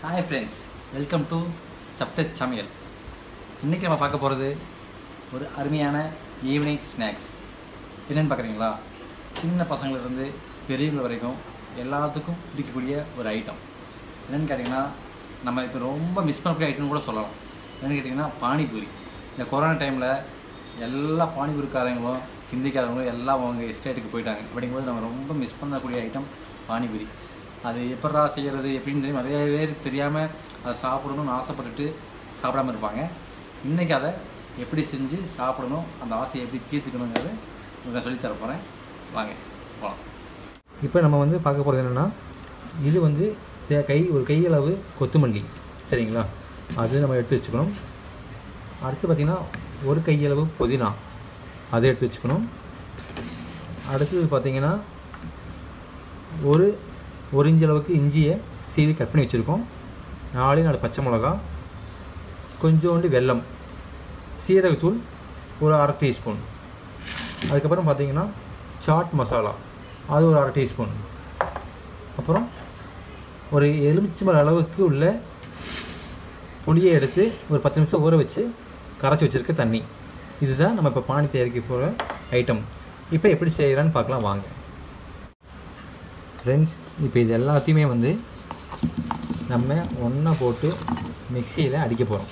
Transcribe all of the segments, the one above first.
hi friends welcome to சப்டஸ் சமையல் இன்றைக்கி நம்ம பார்க்க போகிறது ஒரு அருமையான ஈவினிங் ஸ்நாக்ஸ் என்னென்னு பார்க்குறீங்களா சின்ன பசங்கள்லேருந்து பெரியவங்க வரைக்கும் எல்லாத்துக்கும் பிடிக்கக்கூடிய ஒரு ஐட்டம் என்னென்னு கேட்டிங்கன்னா நம்ம இப்போ ரொம்ப மிஸ் பண்ணக்கூடிய ஐட்டம்னு கூட சொல்லலாம் என்னென்னு கேட்டிங்கன்னா பானிபூரி இந்த கொரோனா டைமில் எல்லா பானிபூரிக்காரங்களும் ஹிந்திக்காரங்களும் எல்லாம் அவங்க எஸ்டேட்டுக்கு போயிட்டாங்க அப்படிங்கும்போது நம்ம ரொம்ப மிஸ் பண்ணக்கூடிய ஐட்டம் பானிபூரி அது எப்படா செய்கிறது எப்படின்னு தெரியும் நிறைய பேர் தெரியாமல் அதை சாப்பிடணும்னு ஆசைப்பட்டுட்டு சாப்பிடாம இருப்பாங்க இன்றைக்கி அதை எப்படி செஞ்சு சாப்பிடணும் அந்த ஆசையை எப்படி தீர்த்துக்கணுங்கிறது நான் சொல்லித் தர போகிறேன் வாங்க போகலாம் இப்போ நம்ம வந்து பார்க்க போகிறது என்னென்னா இது வந்து தே- கை ஒரு கையளவு கொத்தமல்லி சரிங்களா அது நம்ம எடுத்து வச்சுக்கணும் அடுத்து பார்த்திங்கன்னா ஒரு கையளவு புதினா அதை எடுத்து வச்சுக்கணும் அடுத்தது பார்த்திங்கன்னா ஒரு ஒரு இன்ச் அளவுக்கு இஞ்சியை சீவி கட் பண்ணி வச்சுருக்கோம் நாலே நாலு பச்சை மிளகா கொஞ்சோண்டு வெல்லம் சீரகத்தூள் ஒரு அரை டீஸ்பூன் அதுக்கப்புறம் பார்த்தீங்கன்னா சாட் மசாலா அது ஒரு அரை டீஸ்பூன் அப்புறம் ஒரு எலுமிச்சம்பழ அளவுக்கு உள்ள புளியை எடுத்து ஒரு பத்து நிமிஷம் ஊற வச்சு கரைச்சி வச்சுருக்க தண்ணி இதுதான் நம்ம இப்போ பானி தயாரிக்க போகிற ஐட்டம் இப்போ எப்படி செய்யலான்னு பார்க்கலாம் வாங்க ஃப்ரெண்ட்ஸ் இப்போ இது எல்லாத்தையுமே வந்து நம்ம ஒன்றா போட்டு மிக்சியில் அடிக்க போகிறோம்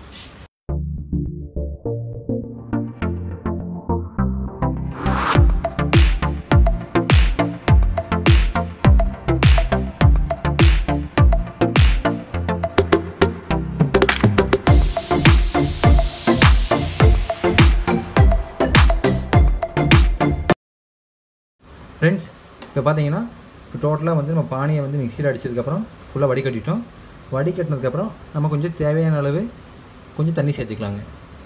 ஃப்ரெண்ட்ஸ் இப்போ பார்த்தீங்கன்னா இப்போ டோட்டலாக வந்து நம்ம பானியை வந்து மிக்சியில் அடிச்சதுக்கப்புறம் ஃபுல்லாக வடிகட்டிட்டோம் வடிகட்டினதுக்கப்புறம் நம்ம கொஞ்சம் தேவையான அளவு கொஞ்சம் தண்ணி சேர்த்துக்கலாங்க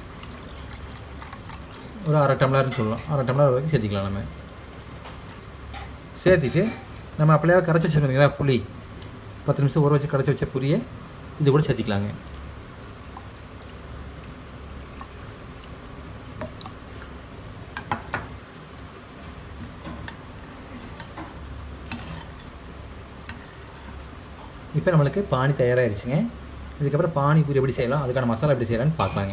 ஒரு அரை டம்ளர்னு சொல்லலாம் அரை டம்ளர் வரைக்கும் சேர்த்திக்கலாம் நம்ம சேர்த்துட்டு நம்ம அப்படியே கரைச்சி வச்சுருக்கீங்களா புளி பத்து நிமிஷம் ஊற வச்சு கரைச்சி வச்ச புளியை இது கூட சேர்த்திக்கலாங்க இப்போ நம்மளுக்கு பானி தயாராகிடுச்சுங்க இதுக்கப்புறம் பானி பூரி எப்படி செய்யலாம் அதுக்கான மசாலா எப்படி செய்யலாம்னு பார்க்கலாங்க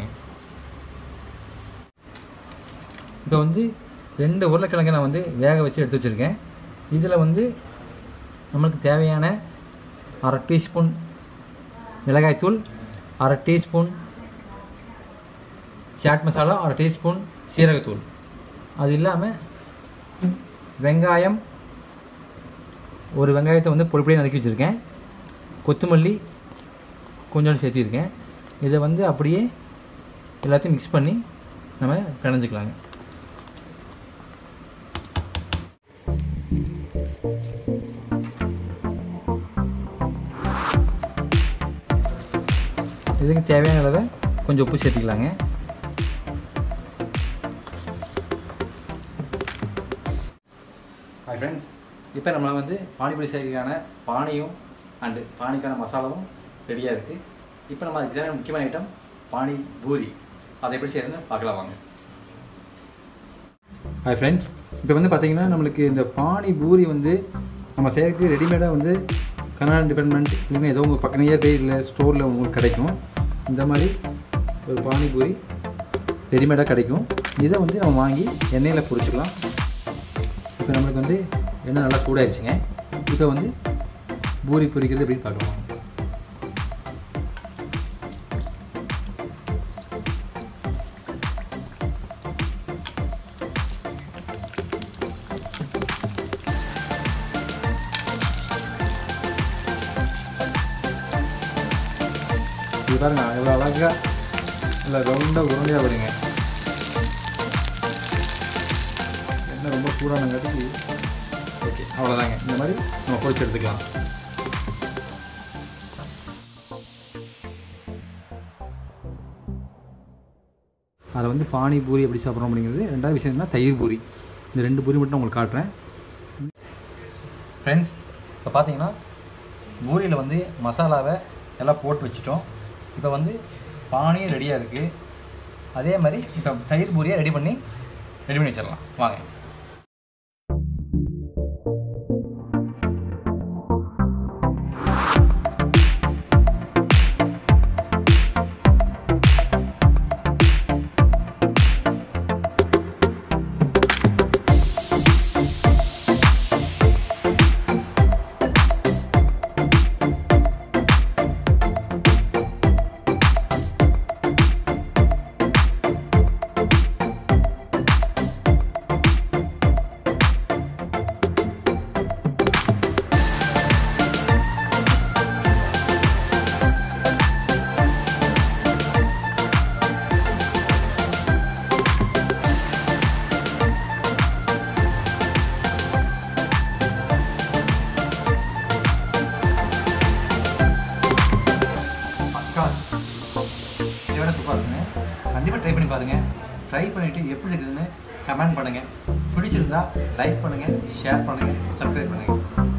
இப்போ வந்து ரெண்டு உருளைக்கிழங்கை நான் வந்து வேக வச்சு எடுத்து வச்சுருக்கேன் இதில் வந்து நம்மளுக்கு தேவையான அரை டீஸ்பூன் மிளகாய்த்தூள் அரை டீஸ்பூன் சாட் மசாலா அரை டீஸ்பூன் சீரகத்தூள் அது இல்லாமல் வெங்காயம் ஒரு வெங்காயத்தை வந்து பொடி பொடியாக நறுக்கி வச்சுருக்கேன் கொத்தமல்லி கொஞ்சோண்டு சேர்த்திருக்கேன் இதை வந்து அப்படியே எல்லாத்தையும் மிக்ஸ் பண்ணி நம்ம பிணைஞ்சிக்கலாங்க இதுக்கு தேவையான அளவை கொஞ்சம் உப்பு சேர்த்திக்கலாங்க ஹாய் ஃப்ரெண்ட்ஸ் இப்போ நம்ம வந்து பானிபூரி செய்கிறதுக்கான பானியும் அண்டு பானிக்கான மசாலாவும் ரெடியாக இருக்குது இப்போ நம்ம அதுக்கு தேவையான முக்கியமான ஐட்டம் பானி பூரி அதை எப்படி செய்யறதுன்னு பார்க்கலாம் வாங்க ஹாய் ஃப்ரெண்ட்ஸ் இப்போ வந்து பார்த்தீங்கன்னா நம்மளுக்கு இந்த பானி பூரி வந்து நம்ம செய்யறதுக்கு ரெடிமேடாக வந்து கர்நாடக டிபார்ட்மெண்ட் இல்லைன்னா ஏதோ உங்கள் பக்கம் போய் இல்லை ஸ்டோரில் உங்களுக்கு கிடைக்கும் இந்த மாதிரி ஒரு பானி பூரி ரெடிமேடாக கிடைக்கும் இதை வந்து நம்ம வாங்கி எண்ணெயில் பொரிச்சுக்கலாம் இப்போ நம்மளுக்கு வந்து எண்ணெய் நல்லா சூடாயிருச்சுங்க இப்போ வந்து பூரி பொரிக்கிறது எப்படின்னு பார்க்கலாம் இது பாருங்க எவ்வளோ அழகாக இல்லை ரவுண்டாக உருண்டையாக வருங்க எண்ணெய் ரொம்ப சூடானங்காட்டி ஓகே அவ்வளோதாங்க இந்த மாதிரி நம்ம பொரிச்சு எடுத்துக்கலாம் அதில் வந்து பானி பூரி எப்படி சாப்பிட்றோம் அப்படிங்கிறது ரெண்டாவது விஷயம் என்ன தயிர் பூரி இந்த ரெண்டு பூரி மட்டும் நான் உங்களுக்கு காட்டுறேன் ஃப்ரெண்ட்ஸ் இப்போ பார்த்தீங்கன்னா பூரியில் வந்து மசாலாவை எல்லாம் போட்டு வச்சுட்டோம் இப்போ வந்து பானியும் ரெடியாக இருக்குது அதே மாதிரி இப்போ தயிர் பூரியை ரெடி பண்ணி ரெடி பண்ணி வச்சிடலாம் வாங்க கண்டிப்பாக ட்ரை பண்ணி பாருங்கள் ட்ரை பண்ணிவிட்டு எப்படி இருக்குதுன்னு கமெண்ட் பண்ணுங்கள் பிடிச்சிருந்தா லைக் பண்ணுங்கள் ஷேர் பண்ணுங்கள் சப்ஸ்கிரைப் பண்ணுங்கள்